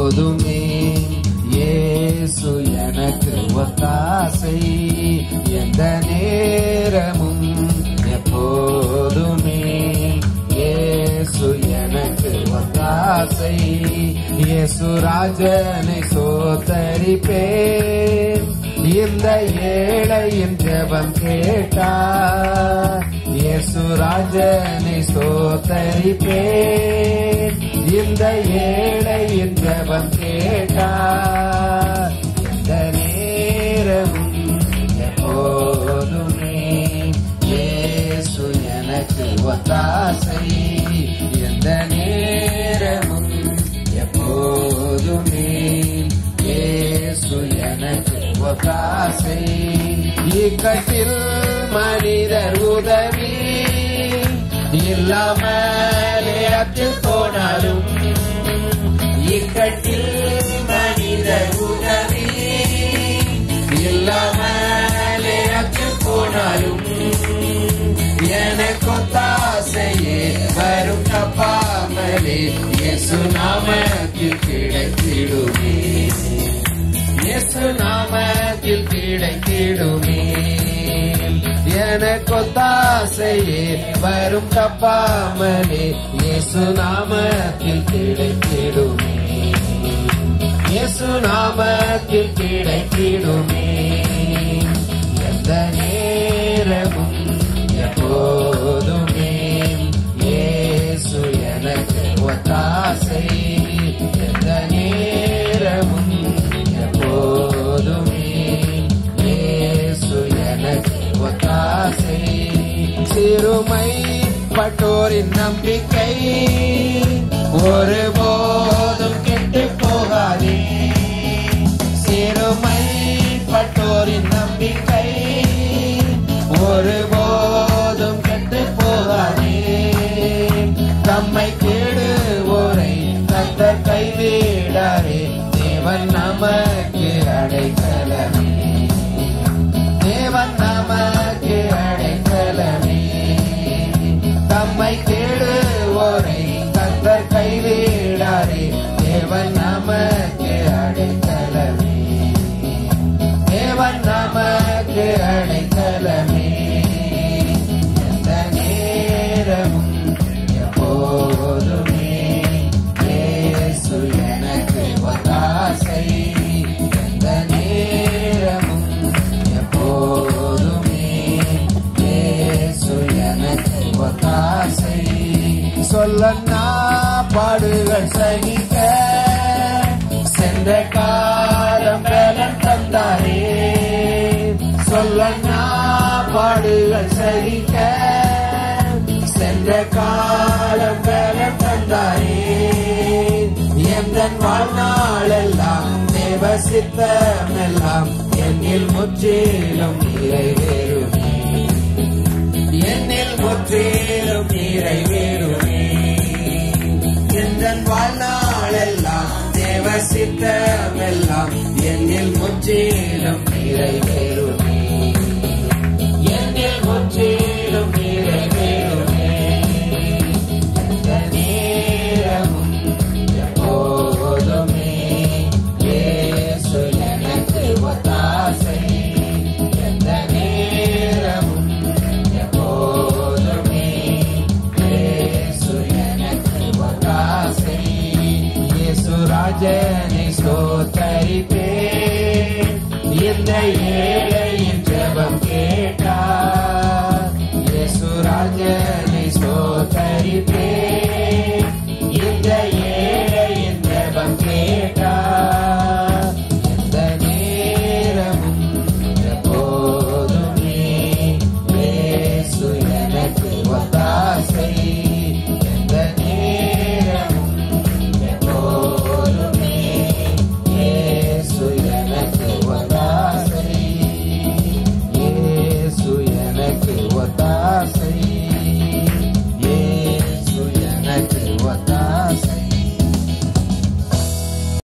எப்போதுமே இயேசு எனக்கு ஒத்தாசை எந்த நேரமும் எப்போதுமே இயேசு எனக்கு ஒத்தாசை இயேசு ராஜனை சோத்தரிப்பேன் இந்த ஏழையின் ஜெபம் கேட்டார் இயேசு ராஜனை சோத்தரிப்பேன் இந்த ஏழையின் ஜெபம் கேட்டார் எந்த நேரமும் எப்போதுமே இயேசு எனக்கு ஒத்தாசை எந்த நேரமும் எப்போதுமே இயேசு எனக்கு ஒத்தாசை இக்கட்டில் மனிதர் உதவி இல்லாமல் அத்தில் போனாலும் இக்கட்டில் மனிதர் உதவி இல்லாமல் அத்தில் போனாலும் எனக்கு ஒத்தாசையே வரும் தப்பாமலே இயேசு நாமத்தில் கிடைத்திடுமே இயேசு நாமத்தில் கிடைத்திடுமே எனக்கு ஒத்தாசையே வரும் தப்பாமலே இயேசு நாமத்தில் கிடைத்திடுமே இயேசு நாமத்தில் கிடைத்திடுமே எந்த நேரமும் எப்போதுமே இயேசு எனக்கு ஒத்தாசை எந்த நேரமும் எப்போதுமே இயேசு எனக்கு ஒத்தாசை சிறுமை பட்டோரின் நம்பிக்கை ஒருபோதும் கெட்டு போகாதே சிறுமை பட்டோரின் நம்பிக்கை ஒருபோதும் கெட்டு போகாதே தம்மை கேடுவோரை தந்த கைவிடாரே தேவன் நமக்கு அடைக்கலமே தேவன் நமக்கு அடைக்கலமே தம்மை கேடுவோரை கத்தர் கைவிடாரே தேவன் நமக்கு அடைக்கலமே தேவன் நமக்கு அடைக்கலமே எந்த நேரமும் எப்போதுமே இயேசு எனக்கு ஒத்தாசை எந்த நேரமும் எப்போதுமே இயேசு எனக்கு ஒத்தாசை சொல்ல பாடுகள் சகிக்க சென்ற காலம் பலன் தந்தாரே சொல்ல பாடுகள் சகிக்க சென்ற காலம் பலன் தந்தாரே எந்த வாழ்நாளெல்லாம் தேவ சித்தமெல்லாம் என்னில் முற்றிலும் நிறைவேறுமே என்னில் முற்றிலும் நிறைவேறுமே எந்த வாழ்நாளெல்லாம் தேவ சித்தமெல்லாம் என்னில் முற்றிலும் நிறைவேறுமே என்னில் முற்றிலும் நிறைவேறுமே எந்த நேரமும் எப்போதுமே இயேசு எனக்கு ஒத்தாசை எந்த நேரமும் எப்போதுமே இயேசு எனக்கு ஒத்தாசை இயேசு ராஜனை சோத்தரிப்பேன் இந்த ஏழையின் ஜெபம் கேட்டார் இயேசு ராஜனை சோத்தரிப்பேன்